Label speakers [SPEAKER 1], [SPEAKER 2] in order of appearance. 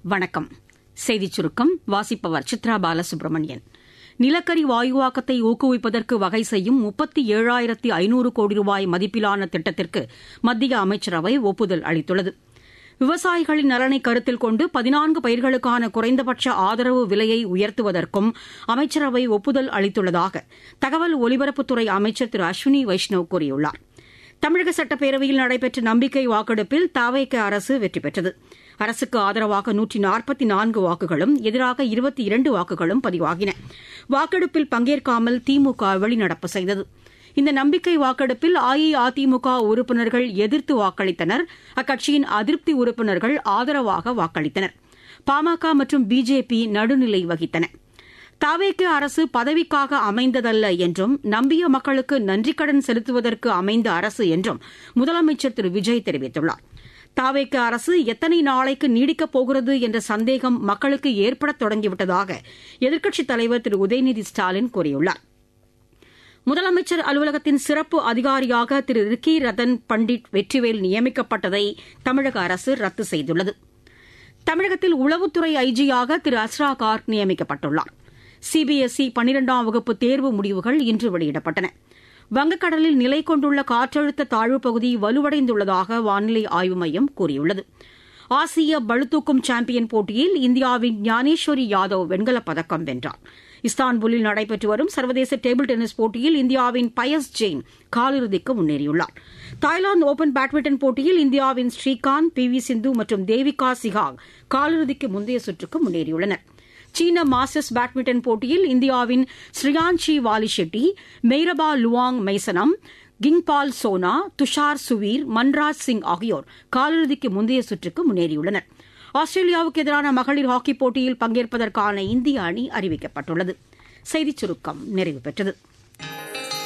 [SPEAKER 1] வணக்கம் செய்திச் சுருக்கம் வாசிப்பவர் சித்ரா பாலசுப்ரமணியன் நிலக்கரி வாயுவாக்கத்தை ஊக்குவிப்பதற்கு வகை செய்யும் முப்பத்தி ஏழாயிரத்தி ஐநூறு கோடி ரூபாய் மதிப்பிலான திட்டத்திற்கு மத்திய அமைச்சரவை ஒப்புதல் அளித்துள்ளது விவசாயிகளின் நலனை கருத்தில் கொண்டு பதினான்கு பயிர்களுக்கான குறைந்தபட்ச ஆதரவு விலையை உயர்த்துவதற்கும் அமைச்சரவை ஒப்புதல் அளித்துள்ளதாக தகவல் ஒலிபரப்புத்துறை அமைச்சர் திரு அஸ்வினி வைஷ்ணவ் கூறியுள்ளார் தமிழக சட்டப்பேரவையில் நடைபெற்ற நம்பிக்கை வாக்கெடுப்பில் தாவேக அரசு வெற்றி பெற்றது அரசுக்கு ஆதரவாக நூற்றி நாற்பத்தி நான்கு வாக்குகளும் எதிராக இருபத்தி இரண்டு வாக்குகளும் பதிவாகின வாக்கெடுப்பில் பங்கேற்காமல் திமுக வெளிநடப்பு செய்தது இந்த நம்பிக்கை வாக்கெடுப்பில் அஇஅதிமுக உறுப்பினர்கள் எதிர்த்து வாக்களித்தனர் அக்கட்சியின் அதிருப்தி உறுப்பினர்கள் ஆதரவாக வாக்களித்தனர் பாமக மற்றும் பிஜேபி நடுநிலை வகித்தன தாவேக்கு அரசு பதவிக்காக அமைந்ததல்ல என்றும் நம்பிய மக்களுக்கு நன்றிக்கடன் செலுத்துவதற்கு அமைந்த அரசு என்றும் முதலமைச்சர் திரு விஜய் தெரிவித்துள்ளார் தாவேக்கு அரசு எத்தனை நாளைக்கு நீடிக்கப் போகிறது என்ற சந்தேகம் மக்களுக்கு ஏற்படத் தொடங்கிவிட்டதாக எதிர்க்கட்சித் தலைவர் திரு உதயநிதி ஸ்டாலின் கூறியுள்ளார் முதலமைச்சர் அலுவலகத்தின் சிறப்பு அதிகாரியாக திரு ரிக்கி ரத்தன் பண்டிட் வெற்றிவேல் நியமிக்கப்பட்டதை தமிழக அரசு ரத்து செய்துள்ளது தமிழகத்தில் உளவுத்துறை ஐஜியாக திரு அஸ்ரா கார்க் நியமிக்கப்பட்டுள்ளார் சிபிஎஸ்இ பன்னிரெண்டாம் வகுப்பு தேர்வு முடிவுகள் இன்று வெளியிடப்பட்டன வங்கக்கடலில் நிலை கொண்டுள்ள காற்றழுத்த தாழ்வுப் பகுதி வலுவடைந்துள்ளதாக வானிலை ஆய்வு மையம் கூறியுள்ளது ஆசிய பளுதூக்கும் சாம்பியன் போட்டியில் இந்தியாவின் ஞானேஸ்வரி யாதவ் வெண்கலப் பதக்கம் வென்றார் இஸ்தான்புல்லில் நடைபெற்று வரும் சர்வதேச டேபிள் டென்னிஸ் போட்டியில் இந்தியாவின் பயஸ் ஜெயின் காலிறுதிக்கு முன்னேறியுள்ளார் தாய்லாந்து ஓபன் பேட்மிண்டன் போட்டியில் இந்தியாவின் ஸ்ரீகாந்த் பி வி சிந்து மற்றும் தேவிகா சிகாக் காலிறுதிக்கு முந்தைய சுற்றுக்கு முன்னேறியுள்ளனர் சீன மாஸ்டர்ஸ் பேட்மிண்டன் போட்டியில் இந்தியாவின் ஸ்ரீயான்ஷி வாலிஷெட்டி மெய்ரபா லுவாங் மைசனம் கிங்பால் சோனா துஷார் சுவீர் மன்ராஜ் சிங் ஆகியோர் காலிறுதிக்கு முந்தைய சுற்றுக்கு முன்னேறியுள்ளனர் ஆஸ்திரேலியாவுக்கு எதிரான மகளிர் ஹாக்கிப் போட்டியில் பங்கேற்பதற்கான இந்திய அணி அறிவிக்கப்பட்டுள்ளது செய்திச் சுருக்கம் நிறைவு பெற்றது